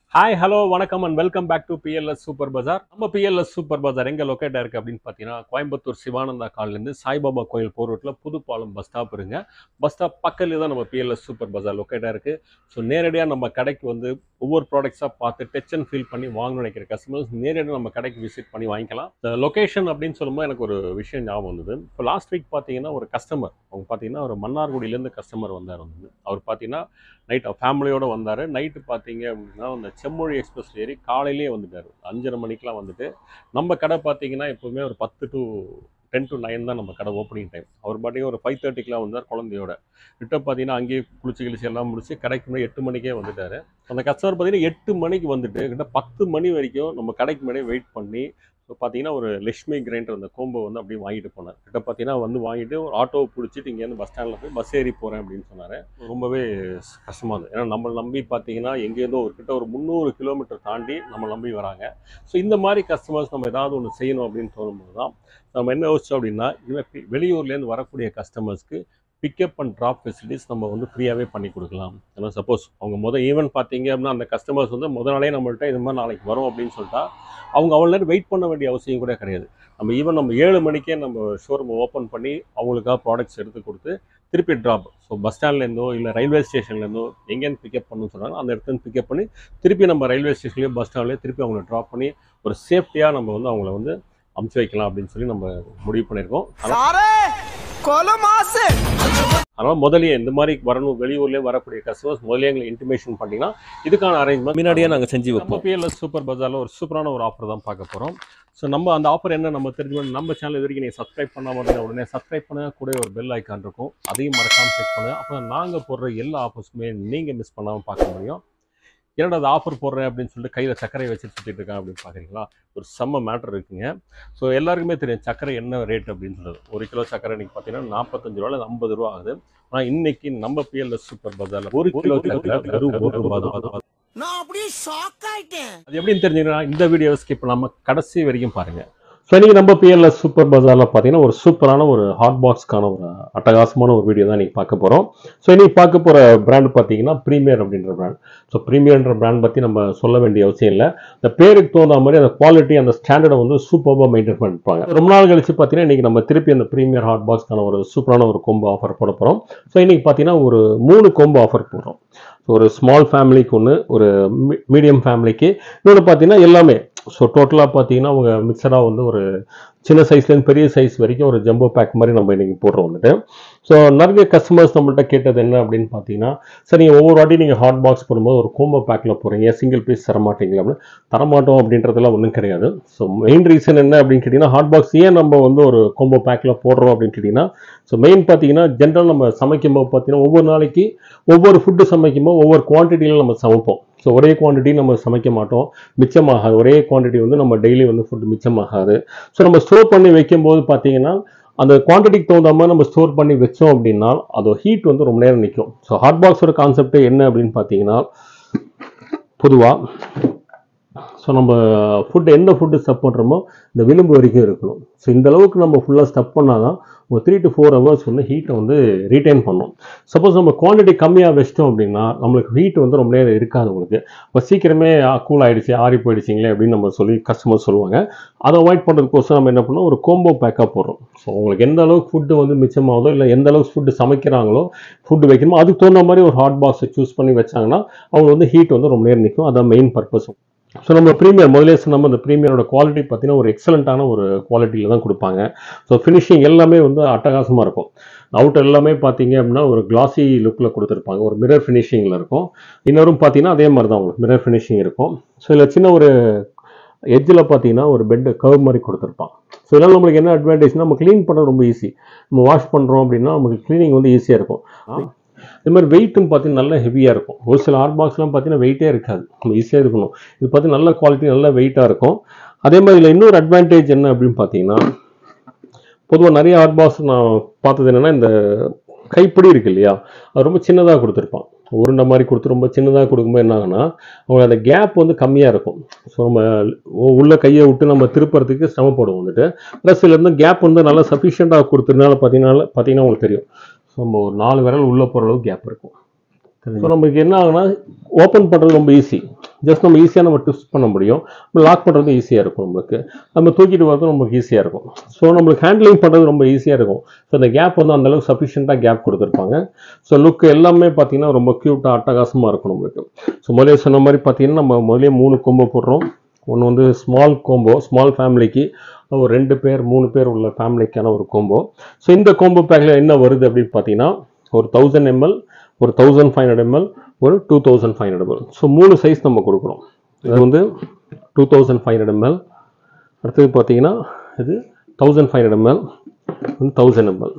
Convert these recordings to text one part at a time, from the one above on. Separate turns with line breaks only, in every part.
hi hello வணக்கம் and welcome back to PLS super bazaar நம்ம PLS super பஜார் எங்கே locate இருக்கு அப்படின்னு பார்த்தீங்கன்னா கோயம்புத்தூர் சிவானந்தா கால்லேருந்து சாய்பாபா கோயில் போர் ரோட்டில் புதுப்பாலம் பஸ் ஸ்டாப் இருங்க பஸ் ஸ்டாப் பக்கத்துல தான் நம்ம பிஎல்எஸ் சூப்பர் பஜார் லொக்கேட்டாக இருக்குது ஸோ நேரடியாக நம்ம கடைக்கு வந்து ஒவ்வொரு ப்ராடக்ட்ஸாக பார்த்து டச் அண்ட் ஃபீல் பண்ணி வாங்கணும்னு நினைக்கிற கஸ்டமர்ஸ் நேரடியாக நம்ம கடைக்கு விசிட் பண்ணி வாங்கிக்கலாம் லொகேஷன் அப்படின்னு சொல்லும்போது எனக்கு ஒரு விஷயம் ஞாபகம் வந்தது இப்போ லாஸ்ட் வீக் பார்த்தீங்கன்னா ஒரு கஸ்டமர் அவங்க பார்த்தீங்கன்னா ஒரு மன்னார்குடியிலேருந்து கஸ்டமர் வந்தார் வந்து அவர் பார்த்தீங்கன்னா நைட் ஃபேமிலியோடு வந்தார் நைட்டு பார்த்தீங்க அப்படின்னா அந்த செம்மொழி எக்ஸ்பிரஸ் ஏறி காலையிலேயே வந்துட்டார் அஞ்சரை மணிக்கெலாம் வந்துட்டு நம்ம கடை பார்த்தீங்கன்னா எப்போவுமே ஒரு பத்து டு டென் டு நைன் தான் நம்ம கடை ஓப்பனிங் டைம் அவர் பாட்டிங்க ஒரு ஃபைவ் தேர்ட்டிக்கெலாம் வந்தார் குழந்தையோட ரிட்டன் பார்த்தீங்கன்னா அங்கேயே குளிச்சு கிழிச்சு எல்லாம் முடிச்சு கடைக்கு முன்னாடி எட்டு மணிக்கே வந்துட்டார் அந்த கஸ்டமர் பார்த்தீங்கன்னா எட்டு மணிக்கு வந்துட்டு கிட்ட பத்து மணி வரைக்கும் நம்ம கடைக்கு முன்னாடியே வெயிட் பண்ணி ஸோ பார்த்தீங்கன்னா ஒரு லக்ஷ்மி கிரைண்டர் அந்த கோம்போ வந்து அப்படியே வாங்கிட்டு போனார் கிட்ட பார்த்தீங்கன்னா வந்து வாங்கிட்டு ஒரு ஆட்டோவை பிடிச்சிட்டு இங்கேருந்து பஸ் ஸ்டாண்டில் போய் பஸ் ஏறி போகிறேன் அப்படின்னு சொன்னார் ரொம்பவே கஷ்டமாக இருந்தது ஏன்னா நம்மளை நம்பி பார்த்தீங்கன்னா எங்கேருந்தோ ஒரு கிட்ட ஒரு முந்நூறு கிலோமீட்டர் தாண்டி நம்ம நம்பி வராங்க ஸோ இந்த மாதிரி கஸ்டமர்ஸ் நம்ம ஏதாவது ஒன்று செய்யணும் அப்படின்னு தோணும்போது தான் நம்ம என்ன யோசிச்சோம் அப்படின்னா இவன் வெளியூர்லேருந்து வரக்கூடிய கஸ்டமர்ஸ்க்கு பிக்கப் அண்ட் ட்ராப் ஃபெசிலிட்டிஸ் நம்ம வந்து ஃப்ரீயாகவே பண்ணி கொடுக்கலாம் ஏன்னா சப்போஸ் அவங்க முதல் ஈவென்ட் பார்த்தீங்க அப்படின்னா அந்த கஸ்டமர்ஸ் வந்து முத நாளே நம்மள்ட்ட இது மாதிரி நாளைக்கு வரும் அப்படின்னு சொல்லிட்டா அவங்க அவ்வளோ நேரம் வெயிட் பண்ண வேண்டிய அவசியம் கூட கிடையாது நம்ம ஈவன் நம்ம ஏழு மணிக்கே நம்ம ஷோரூம் ஓப்பன் பண்ணி அவங்களுக்காக ப்ராடக்ட்ஸ் எடுத்து கொடுத்து திருப்பி ட்ராப் ஸோ பஸ் ஸ்டாண்ட்லேருந்தோ இல்லை ரயில்வே ஸ்டேஷன்லேருந்தோ எங்கேருந்து பிக்கப் பண்ணணும்னு சொன்னாங்க அந்த இடத்துல பிக்கப் பண்ணி திருப்பி நம்ம ரயில்வே ஸ்டேஷன்லேயோ பஸ் ஸ்டாண்ட்லேயோ திருப்பி அவங்கள ட்ராப் பண்ணி ஒரு சேஃப்டியாக நம்ம வந்து அவங்கள வந்து அமுச்சு வைக்கலாம் அப்படின்னு சொல்லி நம்ம முடிவு பண்ணியிருக்கோம்
சாரே கொல மாசு
அதனால் முதலே இந்த மாதிரி வரணும் வெளியூர்லேயே வரக்கூடிய கஸ்டமர்ஸ் முதலே எங்களுக்கு இன்டிமேஷன் பண்ணிங்கன்னா இதுக்கான அரேஞ்ச்மெண்ட்
முன்னாடியே நாங்கள் செஞ்சு
நம்ம
வைப்போம்
பிஎல்எஸ் சூப்பர் பஜாரில் ஒரு சூப்பரான ஒரு ஆஃபர் தான் பார்க்க போகிறோம் ஸோ நம்ம அந்த ஆஃபர் என்ன நம்ம தெரிஞ்சு நம்ம சேனல் இது வரைக்கும் நீங்கள் சப்ஸ்கிரைப் பண்ணாமல் இருந்தால் உடனே சப்ஸ்கிரைப் பண்ணுங்க கூட ஒரு பெல் ஐக்கான் இருக்கும் அதையும் மறக்காமல் செக் பண்ணுங்க அப்போ நாங்கள் போடுற எல்லா ஆஃபர்ஸுமே நீங்கள் மிஸ் பண்ணாமல் பார்க்க முடியும் என்னடா அது ஆஃபர் போடுறேன் அப்படின்னு சொல்லிட்டு கையில் சர்க்கரையை வச்சு சுற்றிட்டு இருக்கேன் அப்படின்னு பார்க்குறீங்களா ஒரு செம்ம மேட்டர் இருக்குங்க ஸோ எல்லாருக்குமே தெரியும் சர்க்கரை என்ன ரேட் அப்படின்னு சொல்றது ஒரு கிலோ சர்க்கரை இன்னைக்கு பார்த்தீங்கன்னா நாற்பத்தஞ்சு ரூபா இல்லை ஐம்பது ரூபா ஆகுது ஆனால் இன்னைக்கு நம்ம பிஎல்எஸ் சூப்பர் பஜாரில் ஒரு கிலோ சர்க்கரை வெறும் ஒரு ரூபா தான்
நான் அப்படியே ஷாக் ஆயிட்டேன்
அது எப்படின்னு தெரிஞ்சுங்கன்னா இந்த வீடியோவை ஸ்கிப் பண்ணாமல் கடைசி வரைக்கும் பாருங்க ஸோ இன்றைக்கி நம்ம பிஎல்எஸ் சூப்பர் பஜாரில் பார்த்தீங்கன்னா ஒரு சூப்பரான ஒரு ஹாட் பாக்ஸ்க்கான ஒரு அட்டகாசமான ஒரு வீடியோ தான் இன்றைக்கி பார்க்க போகிறோம் ஸோ இன்றைக்கி பார்க்க போகிற பிராண்ட் பார்த்தீங்கன்னா ப்ரீமியர் அப்படின்ற பிராண்ட் ஸோ ப்ரீமியர்ன்ற பிராண்ட் பற்றி நம்ம சொல்ல வேண்டிய அவசியம் இல்லை இந்த பேருக்கு தகுந்த மாதிரி அந்த குவாலிட்டி அந்த ஸ்டாண்டர்டை வந்து சூப்பராக மெயின்டைன் பண்ணிருப்பாங்க ரொம்ப நாள் கழிச்சு பார்த்தீங்கன்னா இன்றைக்கி நம்ம திருப்பி அந்த ப்ரீமியர் ஹாட் பாக்ஸ்க்கான ஒரு சூப்பரான ஒரு கொம்போ ஆஃபர் போட போகிறோம் ஸோ இன்றைக்கி பார்த்தீங்கன்னா ஒரு மூணு கொம்போ ஆஃபர் போடுறோம் ஸோ ஒரு ஸ்மால் ஃபேமிலிக்கு ஒன்று ஒரு மீடியம் ஃபேமிலிக்கு இன்னொன்று பார்த்தீங்கன்னா எல்லாமே ஸோ டோட்டலாக பார்த்தீங்கன்னா அவங்க மிக்சடாக வந்து ஒரு சின்ன சைஸ்லேருந்து பெரிய சைஸ் வரைக்கும் ஒரு ஜம்போ பேக் மாதிரி நம்ம இன்றைக்கி போடுறோம் வந்துட்டு ஸோ நிறைய கஸ்டமர்ஸ் நம்மள்ட்ட கேட்டது என்ன அப்படின்னு பார்த்தீங்கன்னா சரி நீங்கள் ஒவ்வொரு வாட்டி நீங்கள் ஹாட் பாக்ஸ் போடும்போது ஒரு கோம்போ பேக்கில் போகிறீங்க சிங்கிள் பீஸ் தரமாட்டீங்களா அப்படின்னு தரமாட்டோம் அப்படின்றதுலாம் ஒன்றும் கிடையாது ஸோ மெயின் ரீசன் என்ன அப்படின்னு கேட்டிங்கன்னா ஹாட் பாக்ஸ் ஏன் நம்ம வந்து ஒரு கோம்போ பேக்கில் போடுறோம் அப்படின்னு கேட்டிங்கன்னா ஸோ மெயின் பார்த்தீங்கன்னா ஜென்ரல் நம்ம சமைக்கும் போது பார்த்தீங்கன்னா ஒவ்வொரு நாளைக்கு ஒவ்வொரு ஃபுட்டு சமைக்கும் போது ஒவ்வொரு குவான்டிட்டியில் நம்ம சமைப்போம் ஸோ ஒரே குவான்டிட்டி நம்ம சமைக்க மாட்டோம் மிச்சமாகாது ஒரே குவான்டிட்டி வந்து நம்ம டெய்லி வந்து ஃபுட் மிச்சமாகாது ஸோ நம்ம ஸ்டோர் பண்ணி வைக்கும்போது பார்த்தீங்கன்னா அந்த குவான்டிட்டிக்கு தகுந்த மாதிரி நம்ம ஸ்டோர் பண்ணி வச்சோம் அப்படின்னா அதோட ஹீட் வந்து ரொம்ப நேரம் நிற்கும் ஸோ ஹாட் பாக்ஸோட கான்செப்ட் என்ன அப்படின்னு பார்த்தீங்கன்னா பொதுவாக ஸோ நம்ம ஃபுட் எந்த ஃபுட்டு ஸ்டப் பண்ணுறோமோ இந்த விளிம்பு வரைக்கும் இருக்கணும் ஸோ இந்த அளவுக்கு நம்ம ஃபுல்லாக ஸ்டப் பண்ணால் தான் ஒரு த்ரீ டு ஃபோர் ஹவர்ஸ் வந்து ஹீட்டை வந்து ரீட்டைன் பண்ணும் சப்போஸ் நம்ம குவான்டிட்டி கம்மியாக வச்சிட்டோம் அப்படின்னா நம்மளுக்கு ஹீட் வந்து ரொம்ப நேரம் இருக்காது உங்களுக்கு இப்போ சீக்கிரமே கூல் ஆயிடுச்சு ஆறி போயிடுச்சிங்களே அப்படின்னு நம்ம சொல்லி கஸ்டமர் சொல்லுவாங்க அதை அவாய்ட் பண்ணுறதுக்கோசரம் நம்ம என்ன பண்ணோம் ஒரு கோம்போ பேக்காக போடுறோம் ஸோ உங்களுக்கு எந்த அளவுக்கு ஃபுட்டு வந்து மிச்சமாகுதோ இல்லை எந்த அளவுக்கு ஃபுட்டு சமைக்கிறாங்களோ ஃபுட்டு வைக்கணுமோ அதுக்கு தகுந்த மாதிரி ஒரு ஹாட் பாக்ஸை சூஸ் பண்ணி வச்சாங்கன்னா அவங்க வந்து ஹீட் வந்து ரொம்ப நேரம் நிற்கும் அதான் மெயின் பர்பஸ் ஸோ நம்ம ப்ரீமியர் முதலே நம்ம இந்த ப்ரீமியரோட குவாலிட்டி பார்த்தீங்கன்னா ஒரு எக்ஸலண்ட்டான ஒரு குவாலிட்டியில் தான் கொடுப்பாங்க ஸோ ஃபினிஷிங் எல்லாமே வந்து அட்டகாசமாக இருக்கும் அவுட் எல்லாமே பார்த்தீங்க அப்படின்னா ஒரு கிளாசி லுக்கில் கொடுத்துருப்பாங்க ஒரு மிரர் ஃபினிஷிங்கில் இருக்கும் இன்னொரும் பார்த்தீங்கன்னா அதே மாதிரி தான் உங்களுக்கு மிரர் ஃபினிஷிங் இருக்கும் ஸோ இதில் சின்ன ஒரு எட்ஜில் பார்த்தீங்கன்னா ஒரு பெட் கர்வ் மாதிரி கொடுத்துருப்பான் ஸோ இதெல்லாம் நம்மளுக்கு என்ன அட்வான்டேஜ்னா நம்ம க்ளீன் பண்ணுறது ரொம்ப ஈஸி நம்ம வாஷ் பண்ணுறோம் அப்படின்னா நமக்கு க்ளீனிங் வந்து ஈஸியாக இருக்கும் இது மாதிரி வெயிட்டும் பார்த்தீங்கன்னா நல்ல ஹெவியாக இருக்கும் ஒரு சில ஹாட் பாக்ஸ்லாம் பார்த்தீங்கன்னா வெயிட்டே இருக்காது நம்ம ஈஸியாக இருக்கணும் இது பார்த்தீங்கன்னா நல்ல குவாலிட்டி நல்ல வெயிட்டாக இருக்கும் அதே மாதிரி இதில் இன்னொரு அட்வான்டேஜ் என்ன அப்படின்னு பார்த்தீங்கன்னா பொதுவாக நிறைய ஹாட் பாக்ஸ் நான் பார்த்தது என்னென்னா இந்த கைப்பிடி இருக்கு இல்லையா அது ரொம்ப சின்னதாக கொடுத்துருப்பான் உருண்டை மாதிரி கொடுத்து ரொம்ப சின்னதாக கொடுக்கும்போது என்ன ஆகுனா அவங்க அந்த கேப் வந்து கம்மியாக இருக்கும் ஸோ நம்ம உள்ள கையை விட்டு நம்ம திருப்புறதுக்கு சிரமப்படுவோம் வந்துட்டு ப்ளஸ் இதில் இருந்து கேப் வந்து நல்லா சஃபிஷியண்ட்டாக கொடுத்ததுனால பார்த்தீங்கன்னா பார்த்தீங்கன்னா உங்களுக்கு தெரியும் ஸோ நம்ம ஒரு நாலு விரல் உள்ளே போகிற அளவுக்கு கேப் இருக்கும் ஸோ நமக்கு என்ன ஆகுனா ஓப்பன் பண்ணுறது ரொம்ப ஈஸி ஜஸ்ட் நம்ம ஈஸியாக நம்ம ட்விஸ்ட் பண்ண முடியும் லாக் பண்ணுறது ஈஸியாக இருக்கும் நம்மளுக்கு நம்ம தூக்கிட்டு வரது நமக்கு ஈஸியாக இருக்கும் ஸோ நம்மளுக்கு ஹேண்ட்லிங் பண்ணுறது ரொம்ப ஈஸியாக இருக்கும் ஸோ இந்த கேப் வந்து அந்தளவுக்கு சஃபிஷியண்ட்டாக கேப் கொடுத்துருப்பாங்க ஸோ லுக் எல்லாமே பார்த்தீங்கன்னா ரொம்ப க்யூட்டாக அட்டகாசமாக இருக்கும் நம்மளுக்கு ஸோ முதலே சொன்ன மாதிரி பார்த்தீங்கன்னா நம்ம முதலே மூணு கொம்போ போடுறோம் ஒன்று வந்து ஸ்மால் கோம்போ ஸ்மால் ஃபேமிலிக்கு ஒரு ரெண்டு பேர் மூணு பேர் உள்ள ஃபேமிலிக்கான ஒரு கோம்போ ஸோ இந்த கோம்போ பேக்கில் என்ன வருது அப்படின்னு பார்த்தீங்கன்னா ஒரு தௌசண்ட் எம்எல் ஒரு தௌசண்ட் ஃபைவ் ஹண்ட்ரட் எம்எல் ஒரு two thousand five hundred ML so மூணு சைஸ் நம்ம கொடுக்குறோம் இது வந்து two thousand five hundred ML அடுத்தது பார்த்தீங்கன்னா இது தௌசண்ட் ஃபைவ் ஹண்ட்ரட் எம்எல் வந்து தௌசண்ட் எம்எல்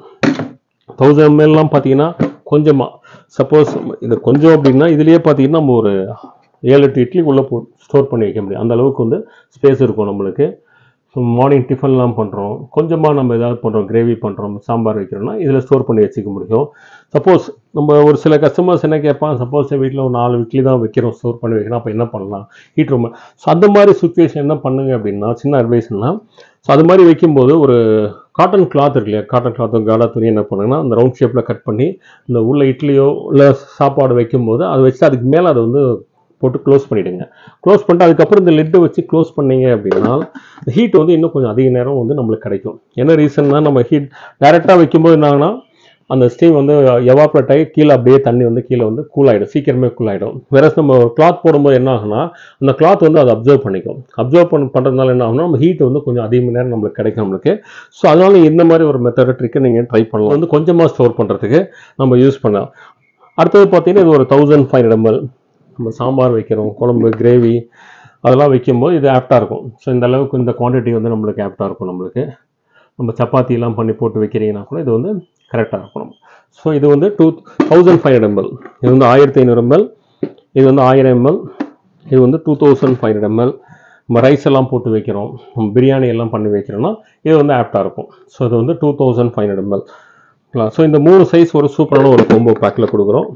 தௌசண்ட் எம்எல்லாம் பார்த்தீங்கன்னா கொஞ்சமாக சப்போஸ் இது கொஞ்சம் அப்படின்னா இதுலேயே பார்த்தீங்கன்னா நம்ம ஒரு ஏழு எட்டு இட்லி உள்ளே போ ஸ்டோர் பண்ணி வைக்க முடியும் அந்த அளவுக்கு வந்து ஸ்பேஸ் இருக்கும் நம்மளுக்கு ஸோ மார்னிங் டிஃபன்லாம் பண்ணுறோம் கொஞ்சமாக நம்ம ஏதாவது பண்ணுறோம் கிரேவி பண்ணுறோம் சாம்பார் வைக்கிறோம்னா இதில் ஸ்டோர் பண்ணி வச்சுக்க முடியும் சப்போஸ் நம்ம ஒரு சில கஸ்டமர்ஸ் என்ன கேட்பாங்க சப்போஸ் வீட்டில் ஒரு நாலு இட்லி தான் வைக்கிறோம் ஸ்டோர் பண்ணி வைக்கிறோம் அப்போ என்ன பண்ணலாம் ஹீட் ரூம் ஸோ அந்த மாதிரி சுச்சுவேஷன் என்ன பண்ணுங்க அப்படின்னா சின்ன அட்வைஸ்னா ஸோ அது மாதிரி வைக்கும்போது ஒரு காட்டன் கிளாத் இருக்கு இல்லையா காட்டன் கிளாத்தும் காடா துணி என்ன பண்ணுங்கன்னா அந்த ரவுண்ட் ஷேப்பில் கட் பண்ணி இந்த உள்ள இட்லியோ இல்லை சாப்பாடு வைக்கும்போது அதை வச்சு அதுக்கு மேலே அதை வந்து போட்டு க்ளோஸ் பண்ணிவிடுங்க க்ளோஸ் பண்ணிட்டு அதுக்கப்புறம் இந்த லிட்டை வச்சு க்ளோஸ் பண்ணீங்க அப்படின்னா ஹீட் வந்து இன்னும் கொஞ்சம் அதிக நேரம் வந்து நம்மளுக்கு கிடைக்கும் என்ன ரீசன்னா நம்ம ஹீட் டைரெக்டாக வைக்கும்போது என்னாங்கன்னா அந்த ஸ்டீம் வந்து எவாப்ரேட் ஆகி கீழே அப்படியே தண்ணி வந்து கீழே வந்து கூல் ஆகிடும் சீக்கிரமே கூல் ஆகிடும் வேற நம்ம கிளாத் போடும்போது என்ன ஆகுனா அந்த கிளாத் வந்து அதை அப்சர்வ் பண்ணிக்கும் அப்சர்வ் பண்ண பண்ணுறதுனால என்ன ஆகும்னா நம்ம ஹீட் வந்து கொஞ்சம் அதிக நேரம் நம்மளுக்கு கிடைக்கும் நம்மளுக்கு ஸோ அதனால இந்த மாதிரி ஒரு மெத்தட் ட்ரிக்கை நீங்கள் ட்ரை பண்ணலாம் வந்து கொஞ்சமாக ஸ்டோர் பண்ணுறதுக்கு நம்ம யூஸ் பண்ணலாம் அடுத்தது பார்த்தீங்கன்னா இது ஒரு தௌசண்ட் ஃபைவ் எம்எல் நம்ம சாம்பார் வைக்கிறோம் குழம்பு கிரேவி அதெல்லாம் வைக்கும்போது இது ஆப்டாக இருக்கும் ஸோ இந்த அளவுக்கு இந்த குவான்டிட்டி வந்து நம்மளுக்கு ஆப்டாக இருக்கும் நம்மளுக்கு நம்ம சப்பாத்தி எல்லாம் பண்ணி போட்டு வைக்கிறீங்கன்னா கூட இது வந்து கரெக்டாக இருக்கும் ஸோ இது வந்து two thousand five hundred ML இது வந்து ஆயிரத்தி ஐநூறு எம்எல் இது வந்து ஆயிரம் எம்எல் இது வந்து two thousand five hundred ML நம்ம ரைஸ் எல்லாம் போட்டு வைக்கிறோம் நம்ம பிரியாணி எல்லாம் பண்ணி வைக்கிறோம்னா இது வந்து ஆப்டாக இருக்கும் ஸோ இது வந்து two thousand five hundred ML so இந்த மூணு சைஸ் ஒரு சூப்பரான ஒரு கோம்போ பேக்கில் கொடுக்குறோம்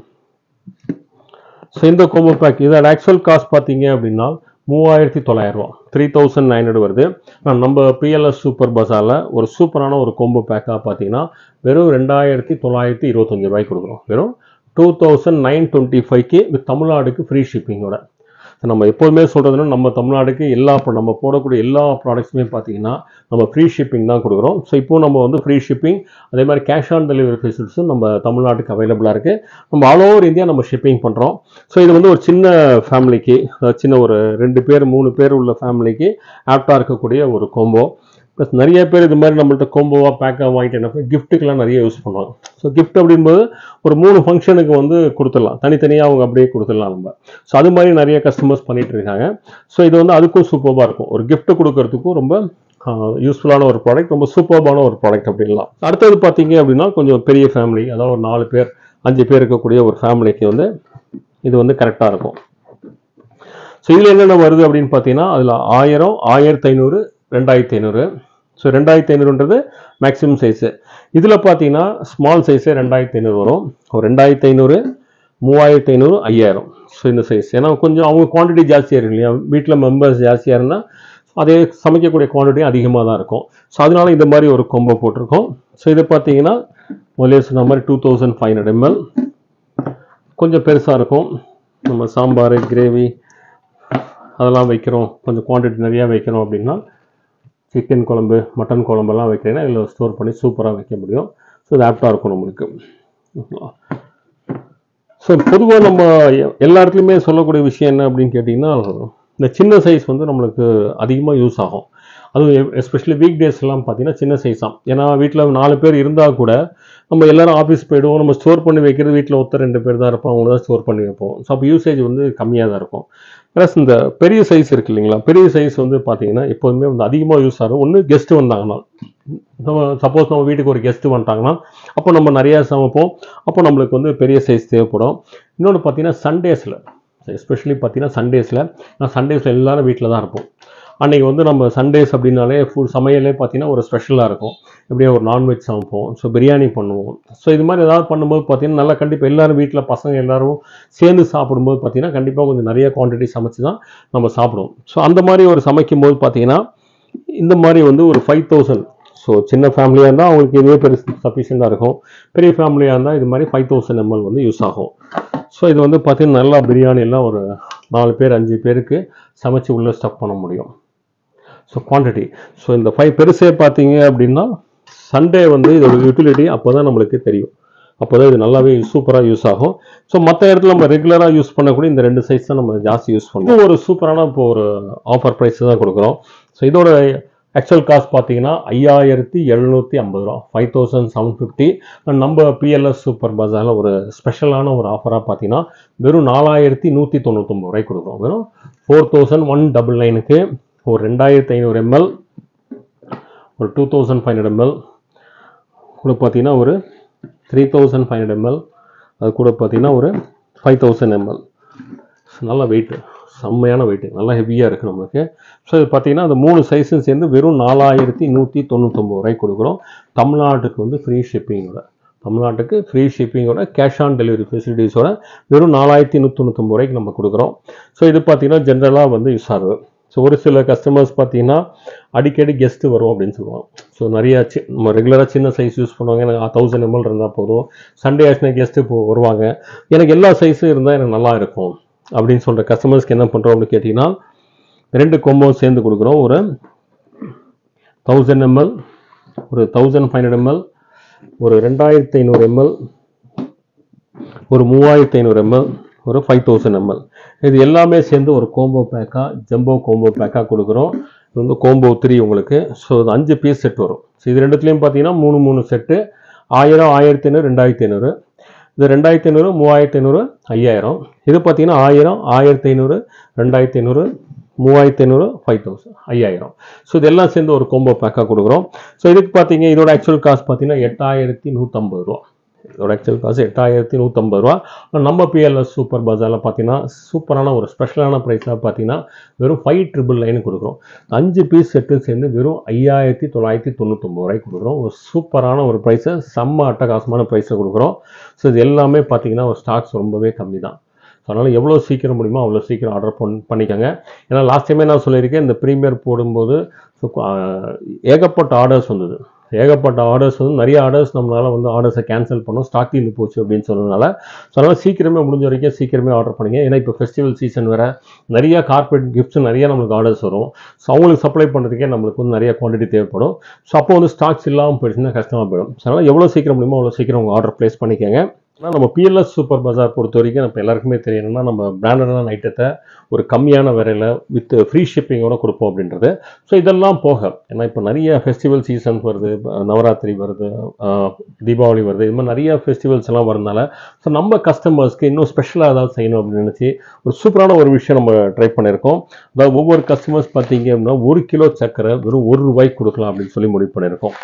ஸோ இந்த கோம்போ பேக் இதோட ஆக்சுவல் காஸ்ட் பார்த்தீங்க அப்படின்னா மூவாயிரத்தி தொள்ளாயிரரூவா த்ரீ தௌசண்ட் நைன் ஹண்ட்ரட் வருது ஆனால் நம்ம பிஎல்எஸ் சூப்பர் பஸாரில் ஒரு சூப்பரான ஒரு கோம்போ பேக்காக பார்த்தீங்கன்னா வெறும் ரெண்டாயிரத்தி தொள்ளாயிரத்தி இருபத்தஞ்சு ரூபாய்க்கு கொடுக்குறோம் வெறும் டூ தௌசண்ட் நைன் டுவெண்ட்டி ஃபைவ்க்கு வித் தமிழ்நாடுக்கு ஃப்ரீ ஷிப்பிங்கோட நம்ம எப்போதுமே சொல்கிறதுனா நம்ம தமிழ்நாடுக்கு எல்லா pro- நம்ம போடக்கூடிய எல்லா ப்ராடக்ட்ஸுமே பார்த்தீங்கன்னா நம்ம ஃப்ரீ ஷிப்பிங் தான் கொடுக்குறோம் ஸோ இப்போ நம்ம வந்து ஃப்ரீ ஷிப்பிங் அதே மாதிரி கேஷ் ஆன் டெலிவரி ஃபெசிலிட்டிஸும் நம்ம தமிழ்நாட்டுக்கு அவைலபிளாக இருக்குது நம்ம ஆல் ஓவர் இந்தியா நம்ம ஷிப்பிங் பண்ணுறோம் ஸோ இது வந்து ஒரு சின்ன ஃபேமிலிக்கு அதாவது சின்ன ஒரு ரெண்டு பேர் மூணு பேர் உள்ள ஃபேமிலிக்கு ஆப்டாக இருக்கக்கூடிய ஒரு கோம்போ ப்ளஸ் நிறைய பேர் இது மாதிரி நம்மள்ட்ட கோம்போவாக பேக்காக வாங்கிட்டு என்ன பண்ணி கிஃப்ட்டுக்கெல்லாம் நிறைய யூஸ் பண்ணுவாங்க ஸோ கிஃப்ட் அப்படின்போது ஒரு மூணு ஃபங்க்ஷனுக்கு வந்து கொடுத்துடலாம் தனித்தனியாக அவங்க அப்படியே கொடுத்துடலாம் நம்ம ஸோ அது மாதிரி நிறைய கஸ்டமர்ஸ் பண்ணிட்டு இருக்காங்க ஸோ இது வந்து அதுக்கும் சூப்பராக இருக்கும் ஒரு gift கொடுக்கறதுக்கும் ரொம்ப யூஸ்ஃபுல்லான ஒரு ப்ராடக்ட் ரொம்ப சூப்பர்பான ஒரு ப்ராடக்ட் அப்படின்லாம் அடுத்தது பார்த்தீங்க அப்படின்னா கொஞ்சம் பெரிய ஃபேமிலி அதாவது ஒரு நாலு பேர் அஞ்சு பேர் இருக்கக்கூடிய ஒரு ஃபேமிலிக்கு வந்து இது வந்து கரெக்டாக இருக்கும் ஸோ இதில் என்னென்ன வருது அப்படின்னு பார்த்தீங்கன்னா அதில் ஆயிரம் ஆயிரத்தி ஐநூறு ரெண்டாயிரத்தி ஐநூறு ஸோ ரெண்டாயிரத்தி ஐநூறுன்றது மேக்ஸிமம் சைஸு இதில் பார்த்தீங்கன்னா ஸ்மால் சைஸே ரெண்டாயிரத்தி ஐநூறு வரும் ஒரு ரெண்டாயிரத்தி ஐநூறு மூவாயிரத்தி ஐநூறு ஐயாயிரம் ஸோ இந்த சைஸ் ஏன்னா கொஞ்சம் அவங்க குவான்டிட்டி ஜாஸ்தியாக இருக்கு இல்லையா வீட்டில் மெம்பர்ஸ் ஜாஸ்தியாக இருந்தால் அதே சமைக்கக்கூடிய குவான்டிட்டி அதிகமாக தான் இருக்கும் ஸோ அதனால இந்த மாதிரி ஒரு கொம்போ போட்டிருக்கோம் ஸோ இது பார்த்தீங்கன்னா முதலே சொன்ன மாதிரி two thousand five hundred ML கொஞ்சம் பெருசாக இருக்கும் நம்ம சாம்பார் கிரேவி அதெல்லாம் வைக்கிறோம் கொஞ்சம் குவான்டிட்டி நிறையா வைக்கிறோம் அப்படின்னா சிக்கன் குழம்பு மட்டன் குழம்பெல்லாம் வைக்கிறீங்கன்னா இதில் ஸ்டோர் பண்ணி சூப்பராக வைக்க முடியும் ஸோ இது ஆப்டாக இருக்கும் நம்மளுக்கு ஸோ பொதுவாக நம்ம எ- எல்லா இடத்துலையுமே சொல்லக்கூடிய விஷயம் என்ன அப்படின்னு கேட்டிங்கன்னா இந்த சின்ன சைஸ் வந்து நம்மளுக்கு அதிகமாக யூஸ் ஆகும் அதுவும் எஸ்பெஷலி வீக் டேஸ்லாம் பார்த்தீங்கன்னா சின்ன சைஸ் தான் ஏன்னா வீட்டில் நாலு பேர் இருந்தால் கூட நம்ம எல்லாரும் ஆஃபீஸ் போயிடுவோம் நம்ம ஸ்டோர் பண்ணி வைக்கிறது வீட்டில் ஒருத்தர் ரெண்டு பேர் தான் இருப்போம் அவங்க தான் ஸ்டோர் பண்ணி வைப்போம் ஸோ அப்போ யூசேஜ் வந்து கம்மியாக தான் இருக்கும் ப்ளஸ் இந்த பெரிய சைஸ் இருக்கு இல்லைங்களா பெரிய சைஸ் வந்து பார்த்தீங்கன்னா எப்போதுமே வந்து அதிகமாக யூஸ் ஆகும் ஒன்று கெஸ்ட்டு வந்தாங்கன்னா நம்ம சப்போஸ் நம்ம வீட்டுக்கு ஒரு கெஸ்ட்டு வந்துட்டாங்கன்னா அப்போ நம்ம நிறையா சமைப்போம் அப்போ நம்மளுக்கு வந்து பெரிய சைஸ் தேவைப்படும் இன்னொன்று பார்த்தீங்கன்னா சண்டேஸில் எஸ்பெஷலி பார்த்தீங்கன்னா சண்டேஸில் நான் சண்டேஸில் எல்லாரும் வீட்டில் தான் இருப்போம் அன்றைக்கி வந்து நம்ம சண்டேஸ் அப்படின்னாலே ஃபுல் சமையலே பார்த்தீங்கன்னா ஒரு ஸ்பெஷலாக இருக்கும் எப்படியே ஒரு நான்வெஜ் சமைப்போம் ஸோ பிரியாணி பண்ணுவோம் ஸோ இது மாதிரி ஏதாவது பண்ணும்போது பார்த்தீங்கன்னா நல்லா கண்டிப்பாக எல்லாரும் வீட்டில் பசங்க எல்லாரும் சேர்ந்து சாப்பிடும்போது பார்த்தீங்கன்னா கண்டிப்பாக கொஞ்சம் நிறைய குவான்டிட்டி சமைச்சு தான் நம்ம சாப்பிடுவோம் ஸோ அந்த மாதிரி ஒரு சமைக்கும் போது பார்த்தீங்கன்னா இந்த மாதிரி வந்து ஒரு ஃபைவ் தௌசண்ட் ஸோ சின்ன ஃபேமிலியாக இருந்தால் அவங்களுக்கு இதுவே பெருசு சஃபிஷியண்டாக இருக்கும் பெரிய ஃபேமிலியாக இருந்தால் இது மாதிரி ஃபைவ் தௌசண்ட் எம்எல் வந்து யூஸ் ஆகும் ஸோ இது வந்து பார்த்தீங்கன்னா நல்லா பிரியாணிலாம் ஒரு நாலு பேர் அஞ்சு பேருக்கு சமைச்சு உள்ளே ஸ்டஃப் பண்ண முடியும் ஸோ குவான்டிட்டி ஸோ இந்த ஃபைவ் பெருசே பார்த்தீங்க அப்படின்னா சண்டே வந்து இதோட யூட்டிலிட்டி அப்போ தான் நம்மளுக்கு தெரியும் அப்போ தான் இது நல்லாவே சூப்பராக யூஸ் ஆகும் ஸோ மற்ற இடத்துல நம்ம ரெகுலராக யூஸ் பண்ணக்கூடிய இந்த ரெண்டு சைஸ் தான் நம்ம ஜாஸ்தி யூஸ் பண்ணுவோம் இது ஒரு சூப்பரான இப்போ ஒரு ஆஃபர் ப்ரைஸ் தான் கொடுக்குறோம் ஸோ இதோட ஆக்சுவல் காஸ்ட் பார்த்தீங்கன்னா ஐயாயிரத்தி எழுநூற்றி ஐம்பது ரூபா ஃபைவ் தௌசண்ட் செவன் ஃபிஃப்டி நம்ம பிஎல்எஸ் சூப்பர் பஜாரில் ஒரு ஸ்பெஷலான ஒரு ஆஃபராக பார்த்தீங்கன்னா வெறும் நாலாயிரத்தி நூற்றி தொண்ணூத்தொம்பது ரூபாய்க்கு கொடுக்குறோம் வெறும் ஃபோர் தௌசண்ட் ஒன் டபுள் நைனுக்கு ஒரு ரெண்டாயிரத்தி ஐநூறு எம்எல் ஒரு two thousand five hundred ML கூட பார்த்தீங்கன்னா ஒரு three thousand five hundred ML அது கூட பார்த்தீங்கன்னா ஒரு ஃபைவ் தௌசண்ட் எம்எல் நல்ல வெயிட்டு செம்மையான வெயிட்டு நல்லா ஹெவியாக இருக்குது நம்மளுக்கு ஸோ இது பார்த்தீங்கன்னா அந்த மூணு சைஸும் சேர்ந்து வெறும் நாலாயிரத்தி நூற்றி தொண்ணூத்தொம்பது ரூபாய்க்கு கொடுக்குறோம் தமிழ்நாட்டுக்கு வந்து ஃப்ரீ ஷிப்பிங்கோட தமிழ்நாட்டுக்கு ஃப்ரீ ஷிப்பிங்கோட கேஷ் ஆன் டெலிவரி ஃபெசிலிட்டிஸோட வெறும் நாலாயிரத்தி நூற்றி தொண்ணூத்தொம்பது ரூபாய்க்கு நம்ம கொடுக்குறோம் ஸோ இது பார்த்தீங்கன்னா ஜென்ரலாக வந்து யூஸ் ஆகுது ஸோ ஒரு சில கஸ்டமர்ஸ் பார்த்தீங்கன்னா அடிக்கடி கெஸ்ட்டு வரும் அப்படின்னு சொல்லுவாங்க ஸோ நிறையா சி நம்ம ரெகுலராக சின்ன சைஸ் யூஸ் பண்ணுவாங்க எனக்கு தௌசண்ட் எம்எல் இருந்தால் போதும் சண்டே ஆச்சுனா கெஸ்ட்டு இப்போ வருவாங்க எனக்கு எல்லா சைஸும் இருந்தால் எனக்கு நல்லா இருக்கும் அப்படின்னு சொல்கிற கஸ்டமர்ஸ்க்கு என்ன பண்ணுறோம் அப்படின்னு கேட்டிங்கன்னா ரெண்டு கொம்போ சேர்ந்து கொடுக்குறோம் ஒரு தௌசண்ட் எம்எல் ஒரு தௌசண்ட் ஃபைவ் ஹண்ட்ரட் எம்எல் ஒரு ரெண்டாயிரத்தி ஐநூறு எம்எல் ஒரு மூவாயிரத்தி ஐநூறு எம்எல் ஒரு ஃபைவ் தௌசண்ட் எம்எல் இது எல்லாமே சேர்ந்து ஒரு கோம்போ பேக்காக ஜம்போ கோம்போ பேக்காக கொடுக்குறோம் இது வந்து கோம்போ த்ரீ உங்களுக்கு ஸோ இது அஞ்சு பீஸ் செட் வரும் ஸோ இது ரெண்டுத்துலேயும் பார்த்தீங்கன்னா மூணு மூணு செட்டு ஆயிரம் ஆயிரத்தி ஐநூறு ரெண்டாயிரத்தி ஐநூறு இது ரெண்டாயிரத்தி ஐநூறு மூவாயிரத்தி ஐநூறு ஐயாயிரம் இது பார்த்தீங்கன்னா ஆயிரம் ஆயிரத்தி ஐநூறு ரெண்டாயிரத்தி ஐநூறு மூவாயிரத்தி ஐநூறு ஃபைவ் தௌசண்ட் ஐயாயிரம் ஸோ இதெல்லாம் சேர்ந்து ஒரு கோம்போ பேக்காக கொடுக்குறோம் ஸோ இதுக்கு பார்த்தீங்க இதோட ஆக்சுவல் காஸ்ட் பார்த்தீங்கன்னா எட்டாயிரத்தி நூற்றம்பது ரூபா இதோட ஆக்சுவல் காசு எட்டாயிரத்தி நூற்றம்பது ரூபா நம்ம பிஎல்எஸ் சூப்பர் பஜாரில் பார்த்தீங்கன்னா சூப்பரான ஒரு ஸ்பெஷலான ப்ரைஸாக பார்த்தீங்கன்னா வெறும் ஃபைவ் ட்ரிபிள் லைன் கொடுக்குறோம் அஞ்சு பீஸ் செட்டு சேர்ந்து வெறும் ஐயாயிரத்தி தொள்ளாயிரத்தி தொண்ணூத்தொம்பது ரூபாய்க்கு கொடுக்குறோம் ஒரு சூப்பரான ஒரு ப்ரைஸை செம்ம அட்டகாசமான ப்ரைஸை கொடுக்குறோம் ஸோ இது எல்லாமே பார்த்தீங்கன்னா ஒரு ஸ்டாக்ஸ் ரொம்பவே கம்மி தான் ஸோ அதனால் எவ்வளோ சீக்கிரம் முடியுமோ அவ்வளோ சீக்கிரம் ஆர்டர் பண் பண்ணிக்கோங்க ஏன்னா லாஸ்ட் டைமே நான் சொல்லியிருக்கேன் இந்த ப்ரீமியர் போடும்போது so, ஆஹ், ஏகப்பட்ட ஆர்டர்ஸ் வந்தது ஏகப்பட்ட ஆர்டர்ஸ் வந்து நிறைய ஆர்டர்ஸ் நம்மளால வந்து ஆர்டர்ஸை கேன்சல் பண்ணோம் ஸ்டாக் தீர்ந்து போச்சு அப்படின்னு சொன்னதுனால ஸோ அதனால் சீக்கிரமே முடிஞ்ச வரைக்கும் சீக்கிரமே ஆர்டர் பண்ணுங்க ஏன்னா இப்போ ஃபெஸ்டிவல் சீசன் வேறு நிறைய கார்பரேட் கிஃப்ட்ஸ் நிறைய நம்மளுக்கு ஆர்டர்ஸ் வரும் ஸோ அவங்களுக்கு சப்ளை பண்ணுறதுக்கே நம்மளுக்கு வந்து நிறைய குவான்டிட்டி தேவைப்படும் ஸோ அப்போ வந்து ஸ்டாக்ஸ் இல்லாமல் போயிடுச்சுன்னா கஷ்டமாக போயிடும் ஸோ அதனால் எவ்வளோ சீக்கிரம் முடியுமோ அவ்வளோ சீக்கிரம் உங்கள் ஆர்டர் ப்ளேஸ் பண்ணிக்கோங்க ஆனால் நம்ம பிஎல்எஸ் சூப்பர் பஜார் பொறுத்த வரைக்கும் நம்ம எல்லாருக்குமே தெரியணும்னா நம்ம பிராண்டடான ஐட்டத்தை ஒரு கம்மியான விலையில் வித் ஃப்ரீ ஷிப்பிங்கோட கொடுப்போம் அப்படின்றது ஸோ இதெல்லாம் போக ஏன்னா இப்போ நிறைய ஃபெஸ்டிவல் சீசன்ஸ் வருது அஹ் நவராத்திரி வருது அஹ் தீபாவளி வருது இது மாதிரி நிறைய ஃபெஸ்டிவல்ஸ் எல்லாம் வரதுனால ஸோ நம்ம கஸ்டமர்ஸ்க்கு இன்னும் ஸ்பெஷலாக ஏதாவது செய்யணும் அப்படின்னு நினச்சி ஒரு சூப்பரான ஒரு விஷயம் நம்ம ட்ரை பண்ணியிருக்கோம் அதாவது ஒவ்வொரு கஸ்டமர்ஸ் பார்த்தீங்க அப்படின்னா ஒரு கிலோ சர்க்கரை வெறும் ஒரு ரூபாய்க்கு கொடுக்கலாம் அப்படின்னு சொல்லி முடிவு பண்ணியிருக்கோம்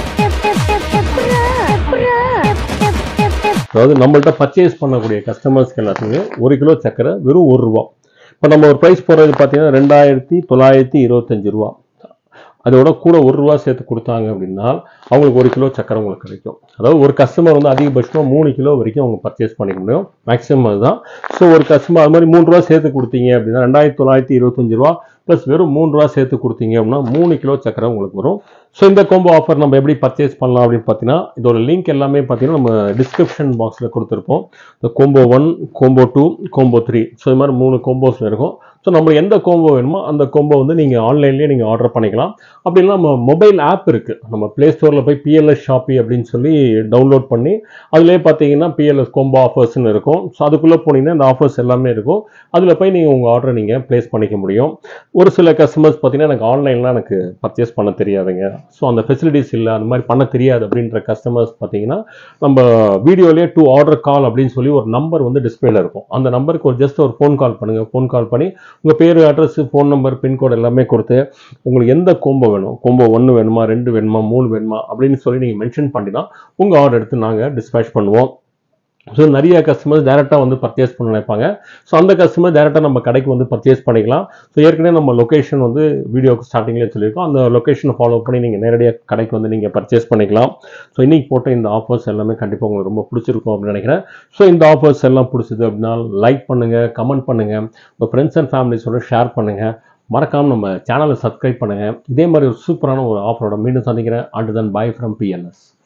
அதாவது நம்மள்ட்ட பர்ச்சேஸ் பண்ணக்கூடிய கஸ்டமர்ஸ்க்கு எல்லாத்துக்குமே ஒரு கிலோ சர்க்கரை வெறும் ஒரு ரூபா இப்போ நம்ம ஒரு ப்ரைஸ் போடுறது பார்த்தீங்கன்னா ரெண்டாயிரத்தி தொள்ளாயிரத்தி இருபத்தஞ்சு ரூபா அதோட கூட ஒரு ரூபா சேர்த்து கொடுத்தாங்க அப்படின்னா அவங்களுக்கு ஒரு கிலோ சக்கரை உங்களுக்கு கிடைக்கும் அதாவது ஒரு கஸ்டமர் வந்து அதிகபட்சமாக மூணு கிலோ வரைக்கும் அவங்க பர்ச்சேஸ் பண்ணிக்க முடியும் மேக்ஸிமம் அதுதான் ஸோ ஒரு கஸ்டமர் அது மாதிரி மூணு ரூபா சேர்த்து கொடுத்தீங்க அப்படின்னா ரெண்டாயிரத்தி தொள்ளாயிரத்தி இருபத்தஞ்சு ரூபா ப்ளஸ் வெறும் மூணு ரூபா சேர்த்து கொடுத்தீங்க அப்படின்னா மூணு கிலோ சக்கரை உங்களுக்கு வரும் ஸோ இந்த கோம்போ ஆஃபர் நம்ம எப்படி பர்ச்சேஸ் பண்ணலாம் அப்படின்னு பார்த்தீங்கன்னா இதோட லிங்க் எல்லாமே பார்த்தீங்கன்னா நம்ம டிஸ்கிரிப்ஷன் பாக்ஸில் கொடுத்துருப்போம் இந்த combo one combo two combo three so இது மாதிரி மூணு கோம்போஸில் இருக்கும் ஸோ நம்ம எந்த கோம்போ வேணுமோ அந்த கோம்போ வந்து நீங்கள் ஆன்லைன்லேயே நீங்கள் ஆர்டர் பண்ணிக்கலாம் அப்படின்னா நம்ம மொபைல் ஆப் இருக்குது நம்ம ப்ளே ஸ்டோரில் போய் பிஎல்எஸ் ஷாப்பி அப்படின்னு சொல்லி டவுன்லோட் பண்ணி அதிலே பார்த்தீங்கன்னா பிஎல்எஸ் கோம்போ ஆஃபர்ஸ்னு இருக்கும் ஸோ அதுக்குள்ளே போனீங்கன்னா இந்த ஆஃபர்ஸ் எல்லாமே இருக்கும் அதில் போய் நீங்கள் உங்கள் ஆர்டரை நீங்கள் ப்ளேஸ் பண்ணிக்க முடியும் ஒரு சில கஸ்டமர்ஸ் பார்த்தீங்கன்னா எனக்கு ஆன்லைன்லாம் எனக்கு பர்ச்சேஸ் பண்ண தெரியாதுங்க ஸோ அந்த ஃபெசிலிட்டிஸ் இல்லை அந்த மாதிரி பண்ண தெரியாது அப்படின்ற கஸ்டமர்ஸ் பார்த்தீங்கன்னா நம்ம வீடியோலேயே டூ ஆர்டர் கால் அப்படின்னு சொல்லி ஒரு நம்பர் வந்து டிஸ்பிளேல இருக்கும் அந்த நம்பருக்கு ஒரு ஜஸ்ட் ஒரு ஃபோன் கால் பண்ணுங்கள் ஃபோன் கால் பண்ணி உங்கள் பேர் அட்ரஸ் ஃபோன் நம்பர் பின்கோடு எல்லாமே கொடுத்து உங்களுக்கு எந்த கோம்போ வேணும் கோம்போ ஒன்று வேணுமா ரெண்டு வேணுமா மூணு வேணுமா அப்படின்னு சொல்லி நீங்கள் மென்ஷன் பண்ணினா உங்கள் ஆர்டர் எடுத்து நாங்கள் டிஸ்பேச் பண்ணுவோம் ஸோ நிறைய கஸ்டமர்ஸ் டேரெக்டாக வந்து பர்ச்சேஸ் பண்ண நினைப்பாங்க ஸோ அந்த கஸ்டமர் டேரெக்டாக நம்ம கடைக்கு வந்து பர்ச்சேஸ் பண்ணிக்கலாம் ஸோ ஏற்கனவே நம்ம லொக்கேஷன் வந்து வீடியோக்கு ஸ்டார்டிங்லேயே சொல்லியிருக்கோம் அந்த லொக்கேஷனை ஃபாலோ பண்ணி நீங்கள் நேரடியாக கடைக்கு வந்து நீங்கள் பர்ச்சேஸ் பண்ணிக்கலாம் ஸோ இன்றைக்கி போட்ட இந்த ஆஃபர்ஸ் எல்லாமே கண்டிப்பாக உங்களுக்கு ரொம்ப பிடிச்சிருக்கும் அப்படின்னு நினைக்கிறேன் ஸோ இந்த ஆஃபர்ஸ் எல்லாம் பிடிச்சது அப்படின்னா லைக் பண்ணுங்கள் கமெண்ட் பண்ணுங்கள் உங்கள் ஃப்ரெண்ட்ஸ் அண்ட் ஃபேமிலிஸோட ஷேர் பண்ணுங்கள் மறக்காமல் நம்ம சேனலை சப்ஸ்கிரைப் பண்ணுங்கள் இதே மாதிரி ஒரு சூப்பரான ஒரு ஆஃபரோட மீண்டும் சந்திக்கிறேன் and then bye from BNS